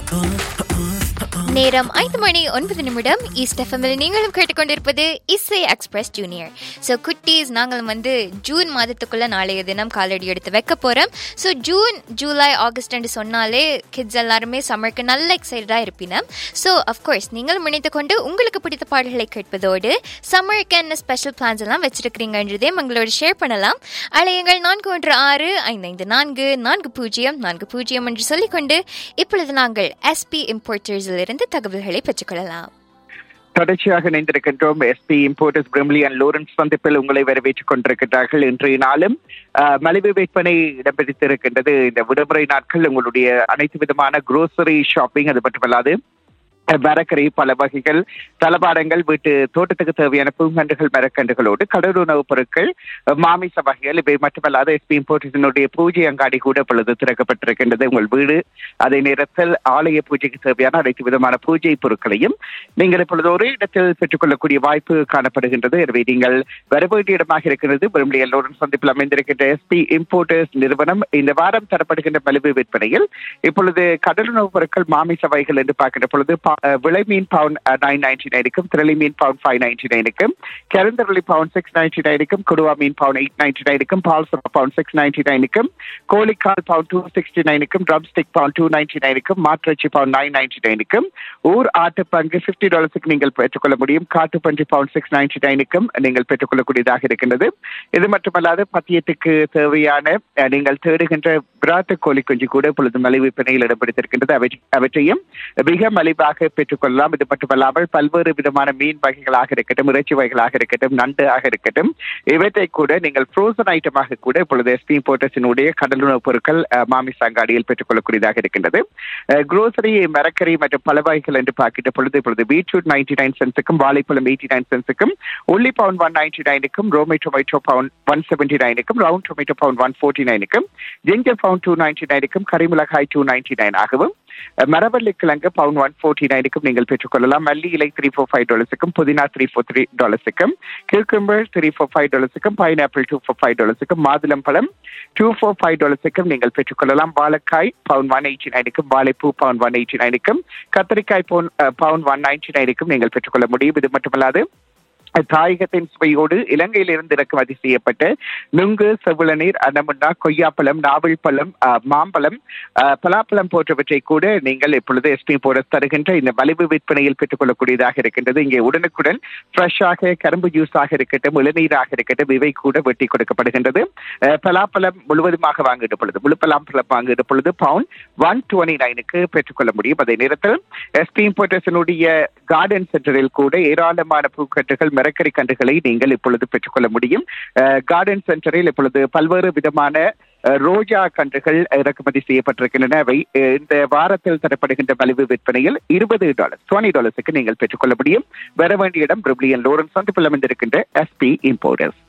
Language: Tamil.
நேரம் ஐந்து மணி ஒன்பது நிமிடம் ஈஸ்ட் எஃப்எம்மில் நீங்களும் கேட்டுக்கொண்டிருப்பது இசை எக்ஸ்பிரஸ் ஜூனியர் ஸோ குட்டீஸ் நாங்கள் வந்து ஜூன் மாதத்துக்குள்ள நாளைய தினம் காலடி எடுத்து வைக்க போறோம் ஸோ ஜூன் ஜூலை ஆகஸ்ட் என்று சொன்னாலே கிட்ஸ் எல்லாருமே சம்மருக்கு நல்ல எக்ஸைட்டடாக இருப்பினம் ஸோ அஃப்கோர்ஸ் நீங்களும் இணைத்து கொண்டு உங்களுக்கு பிடித்த பாடல்களை கேட்பதோடு சம்மருக்கு என்ன ஸ்பெஷல் பிளான்ஸ் எல்லாம் வச்சிருக்கிறீங்கன்றதே உங்களோட ஷேர் பண்ணலாம் அலையுங்கள் நான்கு ஒன்று ஆறு ஐந்து ஐந்து நான்கு நான்கு பூஜ்ஜியம் நான்கு பூஜ்ஜியம் என்று சொல்லிக்கொண்டு இப்பொழுது நாங்கள் எஸ்பி இம்போர்ட்டர்ஸிலிருந்து தகவல்களை பெற்றுக்கொள்ளலாம் தொடர்ச்சியாக இணைந்திருக்கின்றோம் SP importers Primley and Lawrence சந்திப்பில் உங்களை வரவேற்றுக் கொண்டிருக்கிறார்கள் இன்றைய நாளும் அஹ், மலிவு விற்பனை இடம்பெற்றிருக்கின்றது இந்த விடுமுறை நாட்கள் உங்களுடைய அனைத்து விதமான குரோசரி ஷாப்பிங் அது மட்டுமல்லாது அஹ், மரக்கறி பல வகைகள் தளபாடங்கள் வீட்டு தோட்டத்துக்கு தேவையான பூங்கன்றுகள் மரக்கன்றுகளோடு கடல் உணவுப் பொருட்கள் அஹ், மாமிச வகைகள் இவை மட்டுமல்லாத எஸ்பி இம்போர்ட்டர்ஸினுடைய பூஜை அங்காடி கூட இப்பொழுது திறக்கப்பட்டிருக்கின்றது உங்கள் வீடு அதே நேரத்தில் ஆலய பூஜைக்கு தேவையான அனைத்து விதமான பூஜை பொருட்களையும் நீங்கள் இப்பொழுது ஒரு இடத்தில் பெற்றுக்கொள்ளக்கூடிய வாய்ப்பு காணப்படுகின்றது எனவே நீங்கள் வர வேண்டிய இடமாக இருக்கிறது வெறுமனே எல்லோரும் சந்திப்பில் அமைந்திருக்கின்ற எஸ்பி இம்போர்ட்டர்ஸ் நிறுவனம் இந்த வாரம் தரப்படுகின்ற மலிவு விற்பனையில் இப்பொழுது கடலுணவுப் பொருட்கள் மாமிச வகைகள் என்று பார்க்கின்ற பொழுது பா- அஹ், விலை மீன் பவுன் நைன் நைன்டி நைனுக்கும் திரளி மீன் பவுன் ஃபைவ் நைன்டி நைனுக்கும் கருந்தரளி பவுன் சிக்ஸ் நைன்டி நைனுக்கும் குடுவா மீன் பவுன் எயிட் நைன்டி நைனுக்கும் பால் சுரா பவுன் சிக்ஸ் நைன்டி நைனுக்கும் கோழிக்கால் பவுன் டூ சிக்ஸ்டி நைனுக்கும் drum stick pound two ninety நைனுக்கும் மாட்டிறைச்சி பவுன் நைன் நைன்டி நைனுக்கும் ஊர் ஆட்டு பங்கு பிப்டி டாலர்ஸுக்கு நீங்கள் பெற்றுக்கொள்ள முடியும் காட்டு பன்றி பவுன் சிக்ஸ் நைன்டி நைனுக்கும் நீங்கள் பெற்றுக்கொள்ளக்கூடியதாக இருக்கின்றது இது மட்டுமல்லாது பத்தியத்துக்கு தேவையான அஹ், நீங்கள் தேடுகின்ற பிராத்து கோழி குஞ்சு கூட இப்பொழுது மலிவு விற்பனையில் இடம்பெடுத்திருக்கின்றது அவற்றை- அவற்றையும் மிக மலிவாக பெற்றுக்கொள்ளலாம் இது மட்டுமல்லாமல் பல்வேறு விதமான மீன் வகைகளாக இருக்கட்டும் இறைச்சி வகைகளாக இருக்கட்டும் நண்டு ஆக இருக்கட்டும் இவற்றை கூட நீங்கள் ஃப்ரோசன் ஐட்டமாக கூட இப்பொழுது எஸ்பி போர்ட்டஸினுடைய கடலுணவுப் பொருட்கள் அஹ், மாமிச அங்காடியில் பெற்றுக்கொள்ளக்கூடியதாக இருக்கின்றது குரோசரி மரக்கறி மற்றும் பல வகைகள் என்று பார்க்கின்ற பொழுது இப்பொழுது பீட்ரூட் நைன்டி நைன் சென்ஸுக்கும் வாழைப்பழம் எயிட்டி நைன் சென்ஸுக்கும் உள்ளி பவுன் ஒன் நைன்டி நைனுக்கும் ரோமை டொமேட்டோ பவுன் ஒன் செவன்டி நைனுக்கும் round tomato pound one forty நைனுக்கும் ஜிஞ்சர் பவுன் டூ நைன்டி நைனுக்கும் கரிமிளகாய் டூ நைன்டி நைன் ஆகவும் அஹ், மரவள்ளி கிழங்கு பவுன் ஒன் ஃபோர்ட்டி நைனுக்கும் நீங்கள் பெற்றுக்கொள்ளலாம் மல்லி இலை த்ரீ ஃபோர் ஃபைவ் டாலர்ஸுக்கும் புதினா த்ரீ ஃபோர் த்ரீ டாலர்ஸுக்கும் கியூக்கம்பர் த்ரீ ஃபோர் ஃபைவ் டாலர்ஸுக்கும் பைனாப்பிள் டூ ஃபோர் ஃபைவ் டாலர்ஸுக்கும் மாதுளம் பழம் டூ ஃபோர் ஃபைவ் டாலர்ஸுக்கும் நீங்கள் பெற்றுக்கொள்ளலாம் வாழைக்காய் பவுன் ஒன் எயிட்டி நைனுக்கும் வாழைப்பூ பவுன் ஒன் எயிட்டி நைனுக்கும் கத்திரிக்காய் பவுன் பவுன் ஒன் நைன்டி நைனுக்கும் நீங்கள் பெற்றுக்கொள்ள முடியும் இது மட்டுமல்லாது தாயகத்தின் சுவையோடு இலங்கையிலிருந்து இறக்குமதி செய்யப்பட்ட நுங்கு செவிளநீர் அன்னமுன்னா கொய்யாப்பழம் நாவல் பழம் அஹ், மாம்பழம் அஹ், பலாப்பழம் போன்றவற்றை கூட நீங்கள் இப்பொழுது எஸ்பி போட தருகின்ற இந்த மலிவு விற்பனையில் பெற்றுக்கொள்ளக்கூடியதாக இருக்கின்றது இங்கே உடனுக்குடன் ஃப்ரெஷ்ஷாக கரும்பு ஜூஸாக இருக்கட்டும் இளநீராக இருக்கட்டும் இவை கூட வெட்டி கொடுக்கப்படுகின்றது அஹ், பலாப்பழம் முழுவதுமாக வாங்குகிற பொழுது முழு பலாப்பழம் வாங்குகிற பொழுது பவுன் ஒன் டுவெண்ட்டி நைனுக்கு பெற்றுக்கொள்ள முடியும் அதே நேரத்தில் எஸ்பி இம்போர்ட்டர்ஸினுடைய கார்டன் சென்டரில் கூட ஏராளமான பூக்கட்டுகள் மரக்கறி கன்றுகளை நீங்கள் இப்பொழுது பெற்றுக்கொள்ள முடியும் அஹ், கார்டன் சென்டரில் இப்பொழுது பல்வேறு விதமான அஹ், ரோஜா கன்றுகள் இறக்குமதி செய்யப்பட்டிருக்கின்றன அவை அஹ், இந்த வாரத்தில் தரப்படுகின்ற மலிவு விற்பனையில் இருபது டாலர் டுவெண்ட்டி டாலர்ஸுக்கு நீங்கள் பெற்றுக்கொள்ள முடியும் வர வேண்டிய இடம் பிரிப்ளியன் லோரன்ஸ் வந்து அமைந்திருக்கின்ற எஸ்பி இம்போர்ட்டர்ஸ்